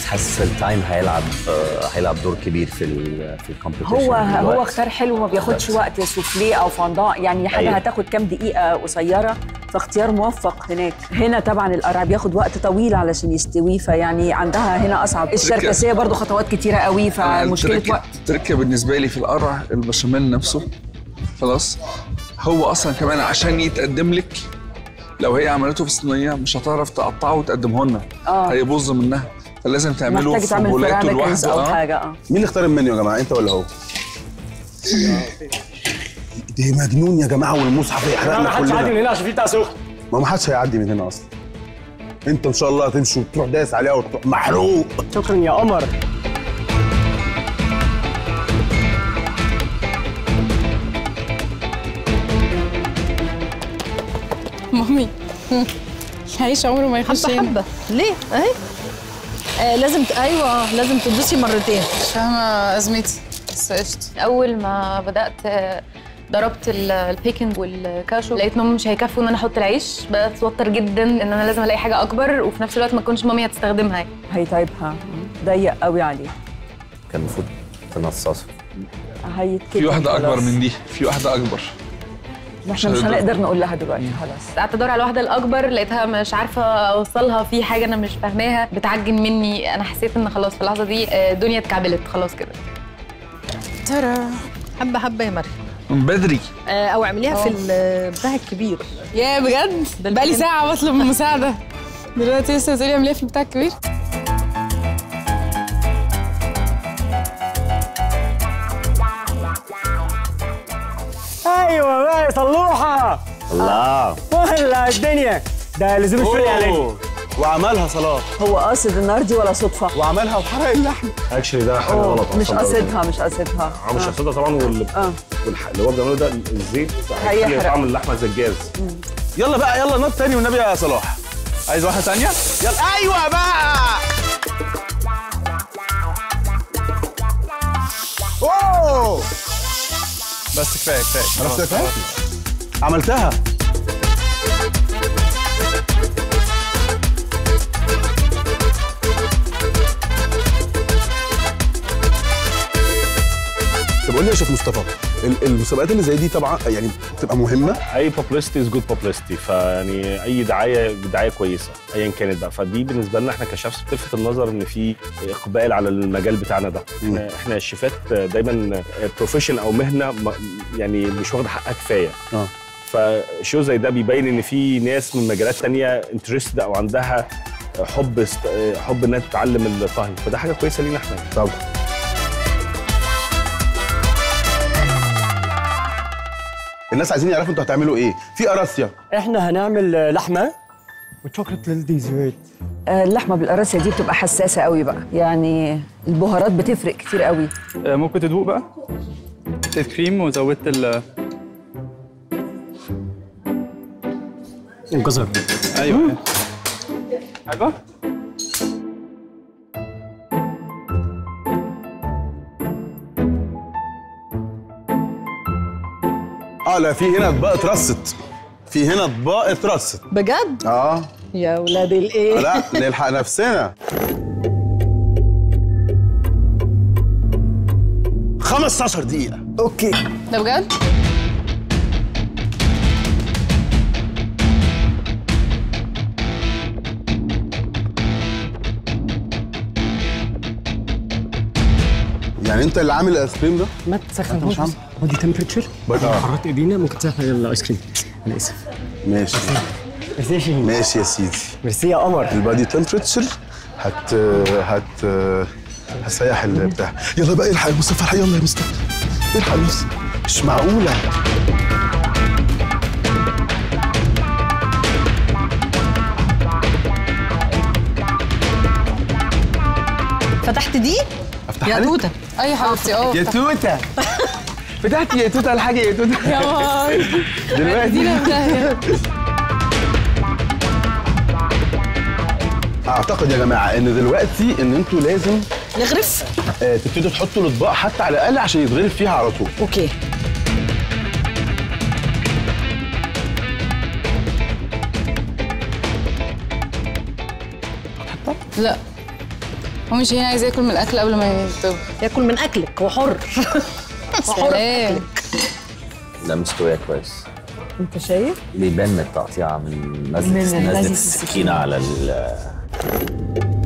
حاسس التايم هيلعب آه، هيلعب دور كبير في ال في الكومبيتيشن هو هو دلوقتي. اختار حلو ما بياخدش وقت سوفليه او فondant يعني حاجه أيوة. هتاخد كام دقيقه قصيره فاختيار موفق هناك هنا طبعا القرع بياخد وقت طويل علشان يستوي فيعني عندها هنا اصعب الشركسيه برضو خطوات كتيره قوي فمشكله التركة- وقت التركه بالنسبه لي في القرع البشاميل نفسه خلاص هو اصلا كمان عشان يتقدم لك لو هي عملته في صينيه مش هتعرف تقطعه وتقدمه لنا آه. هيبوظ منها فلازم تعمله محتاج في تعمل بولاته فرامكنز لوحده او اه حاجه اه مين اللي اختار المنيو يا جماعه انت ولا هو ده مجنون يا جماعه والمصحف هيحرقنا كلنا هنا عشان في بتاع سخن ما ما حدش هيعدي من هنا اصلا انت ان شاء الله هتمشي وتروح دايس عليها وتروح محروق شكرا يا قمر مامي العيش عمره ما يخش حبه هنا حبه ليه اهي آه لازم ت... ايوه لازم تدوسي مرتين مش فاهمه ازمتي بس قشطه اول ما بدات آه، ضربت ال- البيكنج والكاشو لقيت انهم مش هيكفوا ان انا احط العيش بدات اتوتر جدا ان انا لازم الاقي حاجه اكبر وفي نفس الوقت ما تكونش مامي هتستخدمها يعني. هيتعبها ضيق قوي عليه كان المفروض تنصصه هيتكتب في واحده اكبر خلاص. من دي في واحده اكبر احنا مش هنقدر نقول لها دلوقتي خلاص قعدت ادور على الواحده الاكبر لقيتها مش عارفه اوصلها في حاجه انا مش فاهماها بتعجن مني انا حسيت ان خلاص في اللحظه دي آه، الدنيا اتكعبلت خلاص كده ترى حبه حبه يا مريم من بدري آه او اعمليها في البتاع الكبير يا بجد بقالي ساعه بطلب مساعده دلوقتي لسه بتقولي اعمليها في البتاع الكبير ايوه بقى صلوحه الله ولا الدنيا ده لزوم الشغل علينا وعملها صلاح هو قاصد النار دي ولا صدفه وعملها وحرق اللحم اكشلي ده حاجه أوه، غلط مش أصلاً. قاصدها مش قاصدها اه مش قصدها طبعا وال... اه والح... اللي هو بيعمله ده الزيت هيخلي هيحرق. طعم اللحمه زي الجاز يلا بقى يلا نط تاني والنبي يا صلاح عايز واحده ثانيه يلا ايوه بقى اوه بس كفايه كفايه عرفت كفايه عملتها طب قول لي يا شيخ مصطفى ال- المسابقات اللي زي دي طبعا يعني بتبقى مهمه اي بابليستي از جود بابليستي فيعني اي دعايه دعايه كويسه ايا كانت بقى فدي بالنسبه لنا احنا كشخص بتلفت النظر ان في اقبال على المجال بتاعنا ده احنا احنا الشيفات دايما بروفيشن او مهنه م- يعني مش واخده حقها كفايه اه فشو زي ده بيبين ان في ناس من مجالات تانية انترستد او عندها حب است... حب انها تتعلم الطهي فده حاجه كويسه لينا احنا طب الناس عايزين يعرفوا انتوا هتعملوا ايه في قراصيا احنا هنعمل لحمه وشوكليت للديزرت آه، اللحمه بالقراصيه دي بتبقى حساسه قوي بقى يعني البهارات بتفرق كتير قوي ممكن تدوق بقى حطيت كريم وزودت ال الجزر ايوه حلوه اه لا في هنا اطباق اترصت في هنا اطباق اترصت بجد اه يا ولاد الايه لا نلحق نفسنا 15 دقيقة اوكي ده بجد يعني انت اللي عامل الايس كريم ده؟ ما تسخنهوش ودي تمبريتشر آه. حرارة ايدينا ممكن تسخن الايس كريم انا اسف ماشي ميرسي يا شيرين ماشي يا سيدي ميرسي يا قمر البادي تمبريتشر هت هت هسيح البتاع يلا بقى الحق يا مصطفى الحق يلا يا مصطفى الحق يا مصطفى مش معقولة فتحت دي افتح يا عليك؟ توته اي حبيبتي اه يا توته فتحت يا توته على حاجه يا توته يا باي دلوقتي دينا في داهية. اعتقد يا جماعة ان دلوقتي ان انتوا لازم نغرف آه، تبتدوا تحطوا الاطباق حتى على الاقل عشان يتغرف فيها على طول اوكي لا هو مش هنا عايز ياكل من الاكل قبل ما يطبخ ياكل من اكلك هو حر وحر سلام لا مستوية كويس انت شايف؟ بيبان من التقطيعة من من نزلة نزلة نزلة السكينة. السكينة على ال